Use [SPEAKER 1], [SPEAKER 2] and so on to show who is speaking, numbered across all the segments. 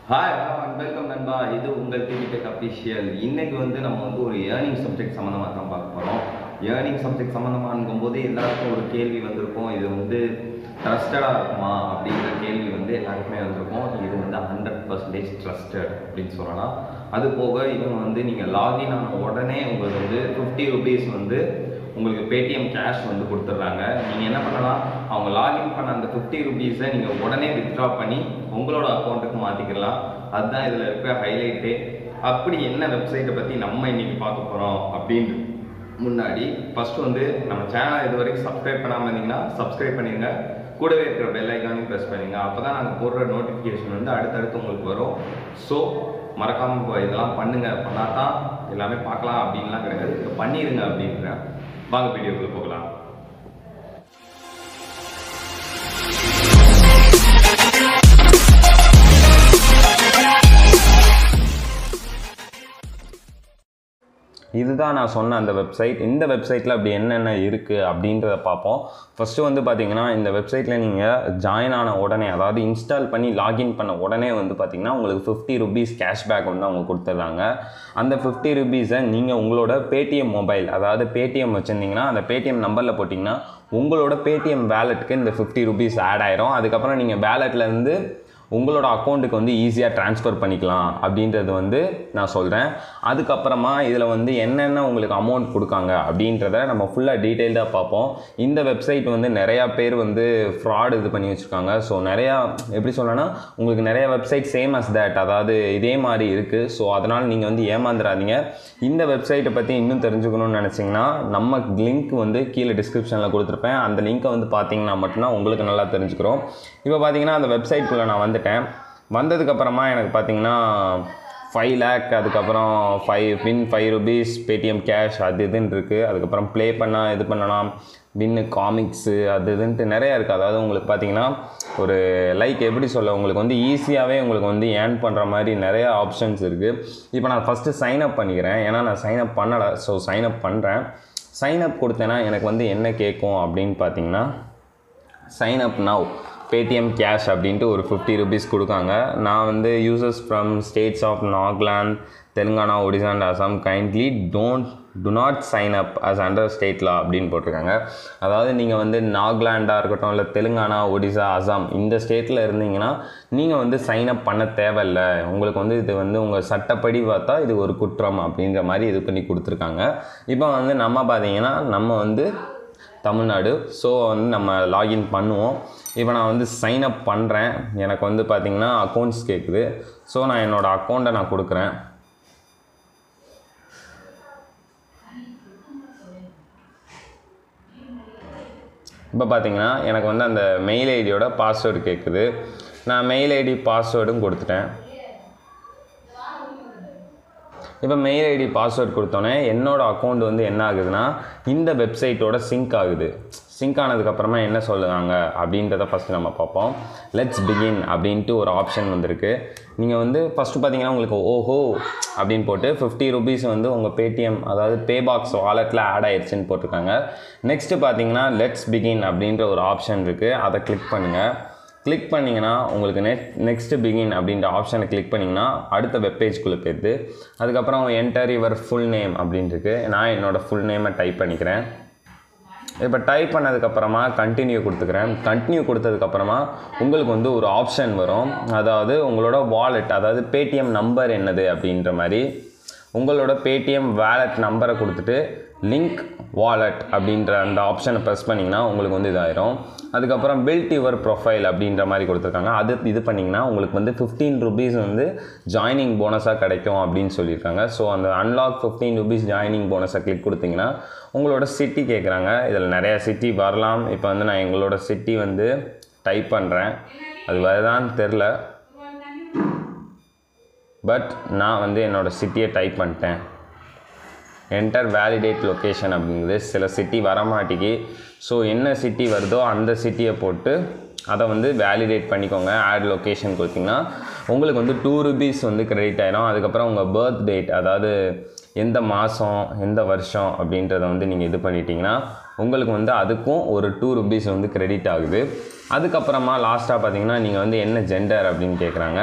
[SPEAKER 1] hi welcome நண்பா இது உங்கள் டிவி டெக் அஃபிஷியல் இன்னைக்கு வந்து நம்ம வந்து ஒரு ஏர்னிங் சப்ஜெக்ட் சம்மந்தமாக தான் பார்க்க போகிறோம் ஏர்னிங் சப்ஜெக்ட் சம்மந்தமாகும் போது எல்லாருக்கும் ஒரு கேள்வி வந்திருக்கும் இது வந்து ட்ரஸ்டடாக இருக்குமா அப்படிங்கிற கேள்வி வந்து எல்லாருக்குமே வந்திருக்கும் இது வந்து ஹண்ட்ரட் பர்சன்டேஜ் ட்ரஸ்டட் அப்படின்னு சொல்லலாம் அது போக இவங்க வந்து நீங்கள் லாகின் ஆன உடனே உங்களுக்கு வந்து ஃபிஃப்டி ருபீஸ் வந்து உங்களுக்கு பேடிஎம் கேஷ் வந்து கொடுத்துட்றாங்க நீங்கள் என்ன பண்ணலாம் அவங்க லாகின் பண்ண அந்த ஃபிஃப்டி ருபீஸை நீங்கள் உடனே வித்ட்ரா பண்ணி உங்களோட அக்கௌண்ட்டுக்கு மாற்றிக்கலாம் அதுதான் இதில் இருக்கிற ஹைலைட்டே அப்படி என்ன வெப்சைட்டை பற்றி நம்ம இன்னைக்கு பார்க்க போகிறோம் அப்படின்னு முன்னாடி ஃபர்ஸ்ட் வந்து நம்ம சேனல் இது வரைக்கும் சப்ஸ்கிரைப் பண்ணாமல் இருந்தீங்கன்னா சப்ஸ்கிரைப் பண்ணிடுங்க கூடவே இருக்கிற பெல் ஐக்கானையும் ப்ரெஸ் பண்ணுங்க அப்போ தான் நாங்கள் போடுற நோட்டிஃபிகேஷன் வந்து அடுத்தடுத்து உங்களுக்கு வரும் ஸோ மறக்காமல் இப்போ இதெல்லாம் பண்ணுங்க பண்ணால் தான் எல்லாமே பார்க்கலாம் அப்படின்லாம் கிடையாது இதை பண்ணிடுங்க அப்படின்றேன் வாங்க வீடியோக்குள்ள போகலாம் இதுதான் நான் சொன்ன அந்த வெப்சைட் இந்த வெப்சைட்டில் அப்படி என்னென்ன இருக்குது அப்படின்றத பார்ப்போம் ஃபஸ்ட்டு வந்து பார்த்தீங்கன்னா இந்த வெப்சைட்டில் நீங்கள் ஜாயின் ஆன உடனே அதாவது இன்ஸ்டால் பண்ணி லாகின் பண்ண உடனே வந்து பார்த்தீங்கன்னா உங்களுக்கு ஃபிஃப்டி ருபீஸ் கேஷ்பேக் வந்து அவங்க கொடுத்துட்றாங்க அந்த ஃபிஃப்டி ருபீஸை நீங்கள் உங்களோட பேடிஎம் மொபைல் அதாவது பேடிஎம் வச்சுருந்தீங்கன்னா அந்த பேடிஎம் நம்பரில் போட்டிங்கன்னா உங்களோட பேடிஎம் வேலெட்டுக்கு இந்த ஃபிஃப்டி ருபீஸ் ஆட் ஆயிரும் அதுக்கப்புறம் நீங்கள் வேலெட்லேருந்து உங்களோட அக்கௌண்ட்டுக்கு வந்து ஈஸியாக ட்ரான்ஸ்ஃபர் பண்ணிக்கலாம் அப்படின்றது வந்து நான் சொல்கிறேன் அதுக்கப்புறமா இதில் வந்து என்னென்ன உங்களுக்கு அமௌண்ட் கொடுக்காங்க அப்படின்றத நம்ம ஃபுல்லாக டீட்டெயில்டாக பார்ப்போம் இந்த வெப்சைட் வந்து நிறையா பேர் வந்து ஃப்ராட் இது பண்ணி வச்சுருக்காங்க ஸோ நிறையா எப்படி சொல்லணும்னா உங்களுக்கு நிறைய வெப்சைட் சேம் அஸ் தேட் அதாவது இதே மாதிரி இருக்குது ஸோ அதனால் நீங்கள் வந்து ஏமாந்துடாதீங்க இந்த வெப்சைட்டை பற்றி இன்னும் தெரிஞ்சுக்கணும்னு நினச்சிங்கன்னா நம்ம லிங்க் வந்து கீழே டிஸ்கிரிப்ஷனில் கொடுத்துருப்பேன் அந்த லிங்க்கை வந்து பார்த்தீங்கன்னா மட்டும்தான் உங்களுக்கு நல்லா தெரிஞ்சுக்கிறோம் இப்போ பார்த்தீங்கன்னா அந்த வெப்சைட்குள்ளே நான் வந்துட்டேன் வந்ததுக்கப்புறமா எனக்கு பார்த்தீங்கன்னா ஃபைவ் லேக் அதுக்கப்புறம் five win five rupees Paytm cash அது இதுன்னு இருக்குது அதுக்கப்புறம் ப்ளே பண்ணால் இது பண்ணலாம் வின்னு காமிக்ஸு அது இதுன்ட்டு நிறையா இருக்குது அதாவது உங்களுக்கு பார்த்தீங்கன்னா ஒரு லைக் எப்படி சொல்ல உங்களுக்கு வந்து ஈஸியாகவே உங்களுக்கு வந்து ஏர்ன் பண்ணுற மாதிரி நிறையா ஆப்ஷன்ஸ் இருக்குது இப்போ நான் ஃபஸ்ட்டு சைன் அப் பண்ணிக்கிறேன் ஏன்னா நான் சைன் அப் பண்ணலை ஸோ சைன் அப் பண்ணுறேன் சைன் அப் கொடுத்தேன்னா எனக்கு வந்து என்ன கேட்கும் அப்படின்னு பார்த்தீங்கன்னா sign up now Paytm cash அப்படின்ட்டு ஒரு ஃபிஃப்டி ருபீஸ் கொடுக்காங்க நான் வந்து users from states of Nagaland Telangana Odisha and Assam kindly don't do not sign up as under state law அப்படின்னு போட்டிருக்காங்க அதாவது நீங்கள் வந்து நாகாலாண்டாக இருக்கட்டும் இல்லை தெலுங்கானா ஒடிசா அசாம் இந்த ஸ்டேட்டில் இருந்தீங்கன்னா நீங்கள் வந்து சைன் அப் பண்ண தேவையில்லை உங்களுக்கு வந்து இது வந்து உங்கள் சட்டப்படி பார்த்தா இது ஒரு குற்றம் அப்படின்ற மாதிரி இது பண்ணி கொடுத்துருக்காங்க இப்போ வந்து நம்ம பார்த்தீங்கன்னா நம்ம வந்து தமிழ்நாடு ஸோ வந்து நம்ம லாகின் பண்ணுவோம் இப்போ நான் வந்து சைன் அப் பண்ணுறேன் எனக்கு வந்து பார்த்திங்கன்னா அக்கௌண்ட்ஸ் கேட்குது ஸோ நான் என்னோடய அக்கௌண்ட்டை நான் கொடுக்குறேன் இப்போ பார்த்தீங்கன்னா எனக்கு வந்து அந்த மெயில் ஐடியோட பாஸ்வேர்டு கேட்குது நான் மெயில் ஐடி பாஸ்வேர்டும் கொடுத்துட்டேன் இப்போ மெயில் ஐடி பாஸ்வேர்ட் கொடுத்தோன்னே என்னோடய அக்கௌண்ட் வந்து என்ன ஆகுதுன்னா இந்த வெப்சைட்டோட சிங்க் ஆகுது சிங்க் ஆனதுக்கப்புறமா என்ன சொல்லுவாங்க அப்படின்றத ஃபஸ்ட்டு நம்ம பார்ப்போம் லெட்ஸ் பிகின் அப்படின்ட்டு ஒரு ஆப்ஷன் வந்திருக்கு நீங்கள் வந்து ஃபஸ்ட்டு பார்த்தீங்கன்னா உங்களுக்கு ஓஹோ அப்படின்னு போட்டு ஃபிஃப்டி ருபீஸ் வந்து உங்கள் பேடிஎம் அதாவது பே பாக்ஸ் வாலெட்டில் ஆட் ஆயிடுச்சுன்னு போட்டிருக்காங்க நெக்ஸ்ட்டு பார்த்தீங்கன்னா லெட்ஸ் பிகின் அப்படின்ற ஒரு ஆப்ஷன் இருக்குது அதை கிளிக் பண்ணுங்கள் கிளிக் பண்ணிங்கன்னா உங்களுக்கு நெட் நெக்ஸ்ட் பிகின் அப்படின்ற ஆப்ஷனை கிளிக் பண்ணிங்கன்னா அடுத்த வெப்பேஜ்குள்ளே போயிடுது அதுக்கப்புறம் என்டர் யுவர் ஃபுல் நேம் அப்படின்ட்டு நான் என்னோடய ஃபுல் நேமை டைப் பண்ணிக்கிறேன் இப்போ டைப் பண்ணதுக்கப்புறமா கண்டினியூ கொடுத்துக்கிறேன் கண்டினியூ கொடுத்ததுக்கப்புறமா உங்களுக்கு வந்து ஒரு ஆப்ஷன் வரும் அதாவது உங்களோட வாலெட் அதாவது பேடிஎம் நம்பர் என்னது அப்படின்ற மாதிரி உங்களோட பேடிஎம் வேலெட் நம்பரை கொடுத்துட்டு லிங்க் வாலெட் அப்படின்ற அந்த ஆப்ஷனை ப்ரெஸ் பண்ணிங்கன்னா உங்களுக்கு வந்து இதாயிரும் அதுக்கப்புறம் பில்ட் யுவர் ப்ரொஃபைல் அப்படின்ற மாதிரி கொடுத்துருக்காங்க அது இது பண்ணிங்கன்னா உங்களுக்கு வந்து ஃபிஃப்டீன் ருபீஸ் வந்து ஜாயினிங் போனஸாக கிடைக்கும் அப்படின்னு சொல்லியிருக்காங்க ஸோ அந்த அன்லாக் ஃபிஃப்டீன் ருபீஸ் ஜாயினிங் போனஸை கிளிக் கொடுத்தீங்கன்னா உங்களோட சிட்டி கேட்குறாங்க இதில் நிறையா சிட்டி வரலாம் இப்போ வந்து நான் எங்களோட சிட்டி வந்து டைப் பண்ணுறேன் அது வருதான்னு தெரில பட் நான் வந்து என்னோடய சிட்டியை டைப் பண்ணிட்டேன் என்டர் வேலிடேட் லொக்கேஷன் அப்படிங்கிறது சில சிட்டி வரமாட்டிக்கு ஸோ என்ன சிட்டி வருதோ அந்த சிட்டியை போட்டு அதை வந்து வேலிடேட் பண்ணிக்கோங்க ஆட் லொக்கேஷன் கொடுத்தீங்கன்னா உங்களுக்கு வந்து டூ ருபீஸ் வந்து கிரெடிட் ஆயிரும் அதுக்கப்புறம் உங்கள் பர்த் டேட் அதாவது எந்த மாதம் எந்த வருஷம் அப்படின்றத வந்து நீங்கள் இது பண்ணிட்டீங்கன்னா உங்களுக்கு வந்து அதுக்கும் ஒரு டூ ருபீஸ் வந்து கிரெடிட் ஆகுது அதுக்கப்புறமா லாஸ்ட்டாக பார்த்தீங்கன்னா நீங்கள் வந்து என்ன ஜெண்டர் அப்படின்னு கேட்குறாங்க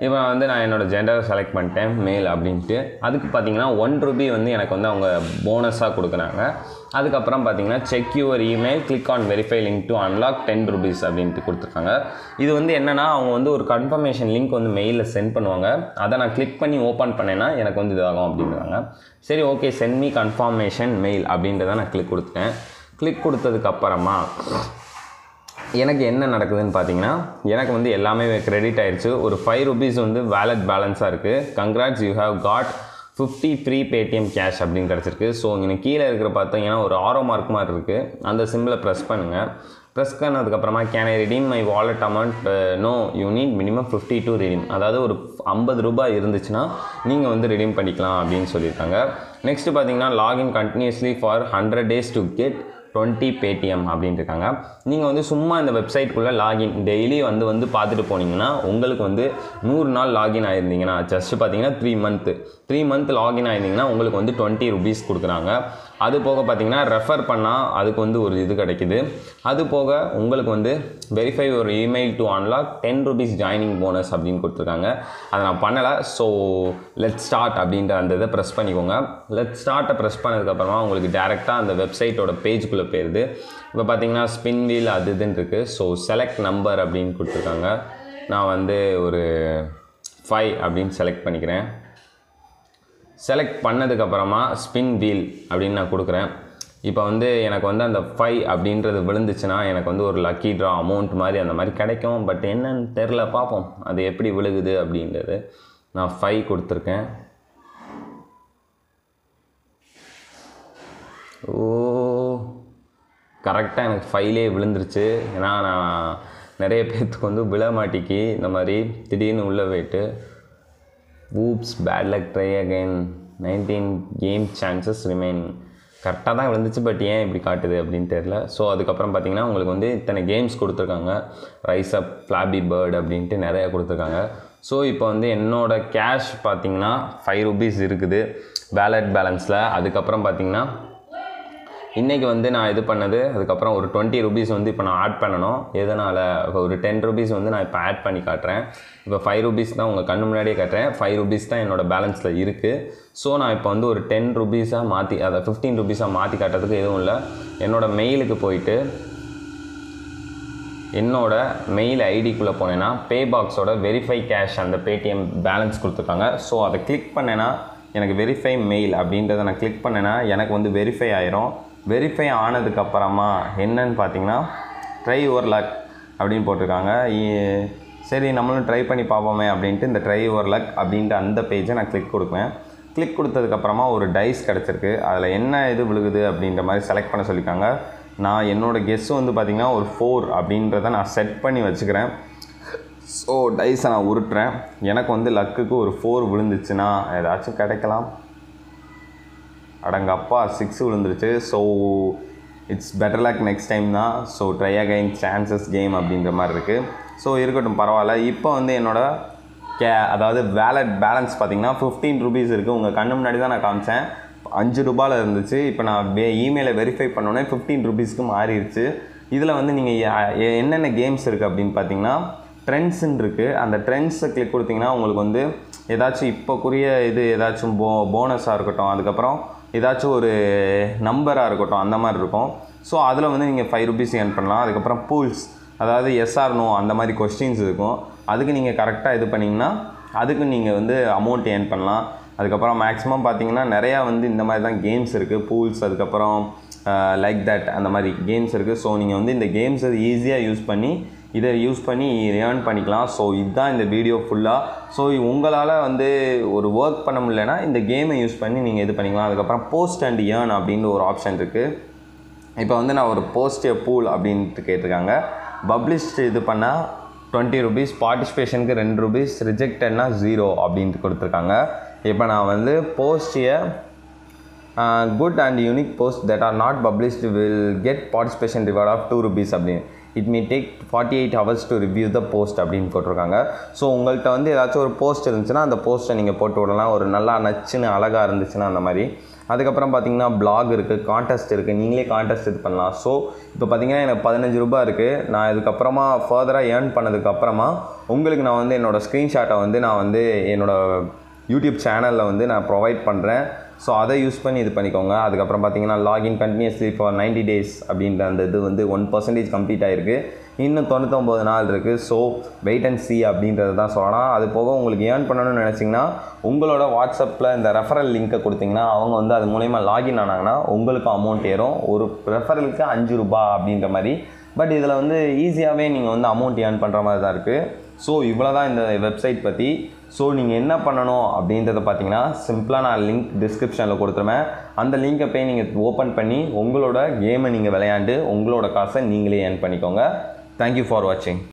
[SPEAKER 1] இப்போ வந்து நான் என்னோடய ஜெண்டரை செலக்ட் பண்ணிட்டேன் மேல் அப்படின்ட்டு அதுக்கு பார்த்தீங்கன்னா ஒன் ருபி வந்து எனக்கு வந்து அவங்க போனஸாக கொடுக்குறாங்க அதுக்கப்புறம் பார்த்தீங்கன்னா check your email click on verify link to unlock ten rupees அப்படின்ட்டு கொடுத்துருக்காங்க இது வந்து என்னென்னா அவங்க வந்து ஒரு கன்ஃபர்மேஷன் லிங்க் வந்து மெயிலில் சென்ட் பண்ணுவாங்க அதை நான் கிளிக் பண்ணி ஓப்பன் பண்ணேன்னா எனக்கு வந்து இதாகும் அப்படின்றாங்க சரி okay sent me confirmation mail அப்படின்றத நான் கிளிக் கொடுத்துட்டேன் கிளிக் கொடுத்ததுக்கப்புறமா எனக்கு என்ன நடக்குதுன்னு பார்த்தீங்கன்னா எனக்கு வந்து எல்லாமே கிரெடிட் ஆயிடுச்சு ஒரு ஃபைவ் ருபீஸ் வந்து வேலட் பேலன்ஸாக இருக்குது congrats you have got fifty free Paytm cash அப்படின்னு கிடச்சிருக்கு ஸோ இங்கே கீழே இருக்கிற பார்த்தீங்கன்னா ஒரு ஆரோ மார்க் மாதிரி இருக்குது அந்த சிம்பிளை ப்ரெஸ் பண்ணுங்கள் ப்ரெஸ் பண்ணதுக்கப்புறமா can I redeem my wallet amount no you need minimum fifty to redeem அதாவது ஒரு ஐம்பது ரூபாய் இருந்துச்சுன்னா நீங்கள் வந்து redeem பண்ணிக்கலாம் அப்படின்னு சொல்லியிருக்காங்க நெக்ஸ்ட்டு பார்த்தீங்கன்னா login continuously for hundred days to get twenty Paytm அப்படின்னு இருக்காங்க நீங்கள் வந்து சும்மா இந்த வெப்சைட்குள்ளே லாகின் டெய்லி வந்து வந்து பார்த்துட்டு போனீங்கன்னா உங்களுக்கு வந்து நூறு நாள் லாகின் ஆயிருந்தீங்கன்னா ஜஸ்ட் பார்த்தீங்கன்னா three month three month login ஆயிருந்தீங்கன்னா உங்களுக்கு வந்து டுவெண்ட்டி ருபீஸ் கொடுக்குறாங்க அது போக பார்த்தீங்கன்னா ரெஃபர் பண்ணால் அதுக்கு வந்து ஒரு இது கிடைக்குது அது போக உங்களுக்கு வந்து வெரிஃபை ஒரு email to unlock ten rupees joining bonus அப்படின்னு கொடுத்துருக்காங்க அதை நான் பண்ணலை ஸோ லெட் ஸ்டார்ட் அப்படின்ற அந்த இதை ப்ரெஸ் பண்ணிக்கோங்க லெட் ஸ்டார்ட்டை ப்ரெஸ் பண்ணதுக்கப்புறமா உங்களுக்கு டேரெக்டாக அந்த வெப்சைட்டோட பேஜுக்குள்ளே போயிடுது இப்போ பார்த்தீங்கன்னா ஸ்பின் வீல் அது இதுன்னு இருக்குது ஸோ செலக்ட் நம்பர் அப்படின்னு கொடுத்துருக்காங்க நான் வந்து ஒரு ஃபைவ் அப்படின்னு செலக்ட் பண்ணிக்கிறேன் செலக்ட் பண்ணதுக்கப்புறமா ஸ்பின் வீல் அப்படின்னு நான் கொடுக்குறேன் இப்போ வந்து எனக்கு வந்து அந்த ஃபைவ் அப்படின்றது விழுந்துச்சுன்னா எனக்கு வந்து ஒரு லக்கி ட்ரா அமௌண்ட் மாதிரி அந்த மாதிரி கிடைக்கும் பட் என்னன்னு தெரில பார்ப்போம் அது எப்படி விழுகுது அப்படின்றது நான் ஃபைவ் கொடுத்துருக்கேன் ஓ கரெக்டாக எனக்கு ஃபைலே விழுந்துருச்சு ஏன்னா நான் நிறைய பேர்த்துக்கு வந்து விழ மாட்டிக்கு இந்த மாதிரி திடீர்னு உள்ளே போயிட்டு oops bad luck try again nineteen game chances remain கரெக்டாக தான் விழுந்துச்சு பட் ஏன் இப்படி காட்டுது அப்படின்னு தெரில ஸோ அதுக்கப்புறம் பார்த்தீங்கன்னா உங்களுக்கு வந்து இத்தனை கேம்ஸ் கொடுத்துருக்காங்க ரைஸ் அப் ஃப்ளாபி பேர்ட் அப்படின்ட்டு நிறையா கொடுத்துருக்காங்க ஸோ இப்போ வந்து என்னோட கேஷ் பார்த்தீங்கன்னா ஃபைவ் ருபீஸ் இருக்குது பேலட் பேலன்ஸில் அதுக்கப்புறம் பார்த்தீங்கன்னா இன்றைக்கி வந்து நான் இது பண்ணது அதுக்கப்புறம் ஒரு டுவெண்ட்டி ருபீஸ் வந்து இப்போ நான் ஆட் பண்ணணும் எதனால் இப்போ ஒரு டென் ருபீஸ் வந்து நான் இப்போ ஆட் பண்ணி காட்டுறேன் இப்போ ஃபைவ் ருபீஸ் தான் உங்கள் கண்ணு முன்னாடியே காட்டுறேன் ஃபைவ் ருபீஸ் தான் என்னோடய பேலன்ஸில் இருக்குது ஸோ நான் இப்போ வந்து ஒரு டென் ருபீஸாக மாற்றி அதை ஃபிஃப்டீன் ருபீஸாக மாற்றி காட்டுறதுக்கு எதுவும் இல்லை என்னோடய மெயிலுக்கு போயிட்டு என்னோட மெயில் ஐடிக்குள்ளே போனேன்னா பே பாக்ஸோட வெரிஃபை கேஷ் அந்த பேடிஎம் பேலன்ஸ் கொடுத்துருக்காங்க ஸோ அதை கிளிக் பண்ணேன்னா எனக்கு வெரிஃபை மெயில் அப்படின்றத நான் கிளிக் பண்ணேன்னா எனக்கு வந்து வெரிஃபை ஆயிரும் வெரிஃபை ஆனதுக்கப்புறமா என்னன்னு பார்த்தீங்கன்னா ட்ரை ஓவர் லக் அப்படின்னு போட்டிருக்காங்க இ- சரி நம்மளும் ட்ரை பண்ணி பார்ப்போமே அப்படின்ட்டு இந்த ட்ரை ஓவர் லக் அப்படின்ட்டு அந்த பேஜை நான் கிளிக் கொடுப்பேன் கிளிக் கொடுத்ததுக்கப்புறமா ஒரு டைஸ் கிடச்சிருக்கு அதில் என்ன இது விழுகுது அப்படின்ற மாதிரி செலக்ட் பண்ண சொல்லியிருக்காங்க நான் என்னோடய கெஸ் வந்து பார்த்திங்கன்னா ஒரு ஃபோர் அப்படின்றத நான் செட் பண்ணி வச்சுக்கிறேன் ஸோ டைஸை நான் உருட்டுறேன் எனக்கு வந்து லக்குக்கு ஒரு ஃபோர் விழுந்துச்சுன்னா ஏதாச்சும் கிடைக்கலாம் அடங்கப்பா சிக்ஸ் விழுந்துருச்சு so it's better luck next time தான் so try again chances game அப்படின்ற மாதிரி இருக்குது ஸோ இருக்கட்டும் பரவாயில்ல இப்போ வந்து என்னோட கே அதாவது வேலட் பேலன்ஸ் பார்த்தீங்கன்னா ஃபிஃப்டீன் ருபீஸ் இருக்குது உங்கள் கண்ணு முன்னாடி தான் நான் காமிச்சேன் அஞ்சு ரூபாயில் இருந்துச்சு இப்போ நான் வே இமெயிலை வெரிஃபை பண்ணோன்னே ஃபிஃப்டீன் ருபீஸ்க்கு மாறிடுச்சு இதில் வந்து நீங்கள் என்னென்ன கேம்ஸ் இருக்குது அப்படின்னு பார்த்தீங்கன்னா ட்ரெண்ட்ஸுன்னு இருக்குது அந்த ட்ரெண்ட்ஸை கிளிக் கொடுத்தீங்கன்னா உங்களுக்கு வந்து ஏதாச்சும் இப்போக்குரிய இது ஏதாச்சும் போ போனஸாக இருக்கட்டும் அதுக்கப்புறம் ஏதாச்சும் ஒரு நம்பராக இருக்கட்டும் அந்த மாதிரி இருக்கும் ஸோ அதில் வந்து நீங்கள் ஃபைவ் ருபீஸ் ஏர்ன் பண்ணலாம் அதுக்கப்புறம் பூல்ஸ் அதாவது எஸ்ஆர் நோ அந்த மாதிரி கொஸ்டின்ஸ் இருக்கும் அதுக்கு நீங்கள் கரெக்டாக இது பண்ணிங்கன்னா அதுக்கு நீங்கள் வந்து அமௌண்ட் ஏர்ன் பண்ணலாம் அதுக்கப்புறம் மேக்ஸிமம் பார்த்தீங்கன்னா நிறையா வந்து இந்த மாதிரி தான் கேம்ஸ் இருக்குது பூல்ஸ் அதுக்கப்புறம் லைக் தட் அந்த மாதிரி கேம்ஸ் இருக்குது ஸோ நீங்கள் வந்து இந்த கேம்ஸை ஈஸியாக யூஸ் பண்ணி இதை யூஸ் பண்ணி ஏர்ன் பண்ணிக்கலாம் ஸோ இதுதான் இந்த வீடியோ ஃபுல்லாக ஸோ உங்களால் வந்து ஒரு ஒர்க் பண்ண முடியலன்னா இந்த கேமை யூஸ் பண்ணி நீங்கள் இது பண்ணிக்கலாம் அதுக்கப்புறம் போஸ்ட் அண்ட் ஏர்ன் அப்படின்னு ஒரு ஆப்ஷன் இருக்குது இப்போ வந்து நான் ஒரு போஸ்ட் எ பூல் அப்படின்ட்டு கேட்டிருக்காங்க பப்ளிஷ்ட் இது பண்ணால் டுவெண்ட்டி ருபீஸ் பார்ட்டிசிபேஷனுக்கு ரெண்டு ருபீஸ் ரிஜெக்டட்னா ஜீரோ அப்படின்ட்டு கொடுத்துருக்காங்க இப்போ நான் வந்து post a good and unique post that are not published will get participation reward of two rupees அப்படின்னு it may take forty eight hours to review the post அப்படின்னு போட்டிருக்காங்க so உங்கள்கிட்ட வந்து ஏதாச்சும் ஒரு போஸ்ட் இருந்துச்சுன்னா அந்த போஸ்ட்டை நீங்கள் போட்டு விடலாம் ஒரு நல்லா நச்சுன்னு அழகாக இருந்துச்சுன்னா அந்த மாதிரி அதுக்கப்புறம் பார்த்தீங்கன்னா blog இருக்குது கான்டெஸ்ட் இருக்குது நீங்களே கான்டெஸ்ட் இது பண்ணலாம் ஸோ இப்போ பார்த்தீங்கன்னா எனக்கு பதினஞ்சு ரூபாய் இருக்குது நான் இதுக்கப்புறமா ஃபர்தராக ஏர்ன் பண்ணதுக்கப்புறமா உங்களுக்கு நான் வந்து என்னோடய ஸ்க்ரீன்ஷாட்டை வந்து நான் வந்து என்னோடய யூடியூப் சேனலில் வந்து நான் ப்ரொவைட் பண்ணுறேன் ஸோ அதை யூஸ் பண்ணி இது பண்ணிக்கோங்க அதுக்கப்புறம் பார்த்தீங்கன்னா லாகின் கண்டினியூஸ்லி ஃபார் 90 டேஸ் அப்படின்ற அந்த இது வந்து ஒன் பர்சன்டேஜ் கம்ப்ளீட் ஆகிருக்கு இன்னும் தொண்ணூத்தொம்பது நாள் இருக்குது ஸோ வெயிட் அண்ட் சி அப்படின்றது தான் சொல்லலாம் அது போக உங்களுக்கு ஏர்ன் பண்ணணும்னு நினச்சிங்கன்னா உங்களோட வாட்ஸ்அப்பில் இந்த ரெஃபரல் லிங்க்கை கொடுத்தீங்கன்னா அவங்க வந்து அது மூலயமா லாகின் ஆனாங்கன்னா உங்களுக்கு அமௌண்ட் ஏறும் ஒரு ரெஃபரலுக்கு அஞ்சு ரூபாய் அப்படின்ற மாதிரி பட் இதில் வந்து ஈஸியாகவே நீங்கள் வந்து அமௌண்ட் ஏர்ன் பண்ணுற மாதிரி தான் இருக்குது ஸோ இவ்வளோ தான் இந்த வெப்சைட் பற்றி ஸோ நீங்கள் என்ன பண்ணணும் அப்படின்றத பார்த்தீங்கன்னா சிம்பிளாக நான் லிங்க் டிஸ்கிரிப்ஷனில் கொடுத்துருவேன் அந்த லிங்கை போய் நீங்கள் ஓப்பன் பண்ணி உங்களோட கேமை நீங்கள் விளையாண்டு உங்களோட காசை நீங்களே ஏர்ன் பண்ணிக்கோங்க தேங்க்யூ ஃபார் வாட்சிங்